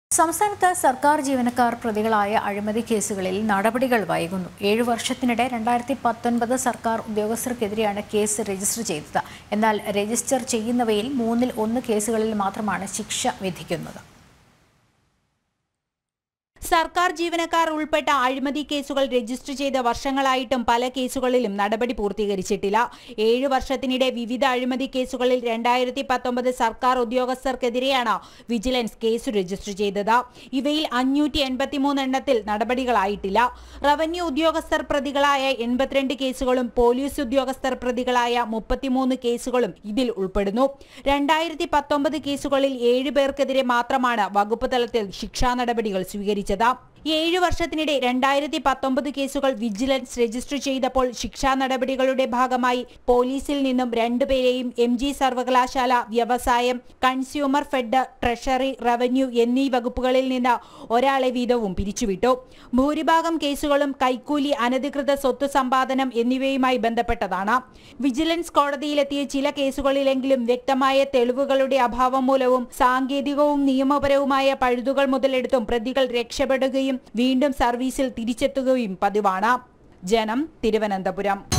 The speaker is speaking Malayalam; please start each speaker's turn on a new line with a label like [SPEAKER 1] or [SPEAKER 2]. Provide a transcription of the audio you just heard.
[SPEAKER 1] സംസ്ഥാനത്ത് സർക്കാർ ജീവനക്കാർ പ്രതികളായ അഴിമതി കേസുകളിൽ നടപടികൾ വൈകുന്നു ഏഴു വർഷത്തിനിടെ രണ്ടായിരത്തി പത്തൊൻപത് സർക്കാർ ഉദ്യോഗസ്ഥർക്കെതിരെയാണ് കേസ് രജിസ്റ്റർ ചെയ്തത് എന്നാൽ രജിസ്റ്റർ ചെയ്യുന്നവയിൽ മൂന്നിൽ ഒന്ന് കേസുകളിൽ മാത്രമാണ് ശിക്ഷ വിധിക്കുന്നത്
[SPEAKER 2] സർക്കാർ ജീവനക്കാർ ഉൾപ്പെട്ട അഴിമതി കേസുകൾ രജിസ്റ്റർ ചെയ്ത വർഷങ്ങളായിട്ടും പല കേസുകളിലും നടപടി പൂർത്തീകരിച്ചിട്ടില്ല ഏഴ് വർഷത്തിനിടെ വിവിധ അഴിമതി കേസുകളിൽ രണ്ടായിരത്തി പത്തൊമ്പത് സർക്കാർ ഉദ്യോഗസ്ഥർക്കെതിരെയാണ് വിജിലൻസ് കേസ് രജിസ്റ്റർ ചെയ്തത് ഇവയിൽ അഞ്ഞൂറ്റി എൺപത്തിമൂന്ന് എണ്ണത്തിൽ നടപടികളായിട്ടില്ല റവന്യൂ ഉദ്യോഗസ്ഥർ പ്രതികളായ എൺപത്തിരണ്ട് കേസുകളും പോലീസ് ഉദ്യോഗസ്ഥർ പ്രതികളായ മുപ്പത്തിമൂന്ന് കേസുകളും ഇതിൽ ഉൾപ്പെടുന്നു രണ്ടായിരത്തി പത്തൊമ്പത് കേസുകളിൽ ഏഴ് പേർക്കെതിരെ മാത്രമാണ് വകുപ്പ് തലത്തിൽ ശിക്ഷാ നടപടികൾ സ്വീകരിച്ചത് ഏഴ് വർഷത്തിനിടെ രണ്ടായിരത്തി പത്തൊമ്പത് കേസുകൾ വിജിലൻസ് രജിസ്റ്റർ ചെയ്തപ്പോൾ ശിക്ഷാ നടപടികളുടെ ഭാഗമായി പോലീസിൽ നിന്നും രണ്ടുപേരെയും എം ജി സർവകലാശാല വ്യവസായം കൺസ്യൂമർ ഫെഡ് ട്രഷറി റവന്യൂ എന്നീ വകുപ്പുകളിൽ നിന്ന് ഒരാളെ വീതവും പിരിച്ചുവിട്ടു ഭൂരിഭാഗം കേസുകളും കൈക്കൂലി അനധികൃത സ്വത്ത് സമ്പാദനം എന്നിവയുമായി ബന്ധപ്പെട്ടതാണ് വിജിലൻസ് കോടതിയിലെത്തിയ ചില കേസുകളിലെങ്കിലും വ്യക്തമായ തെളിവുകളുടെ അഭാവം മൂലവും സാങ്കേതികവും നിയമപരവുമായ പഴുതുകൾ മുതലെടുത്തും പ്രതികൾ രക്ഷപ്പെടുകയും വീണ്ടും സർവീസിൽ തിരിച്ചെത്തുകയും പതിവാണ് ജനം തിരുവനന്തപുരം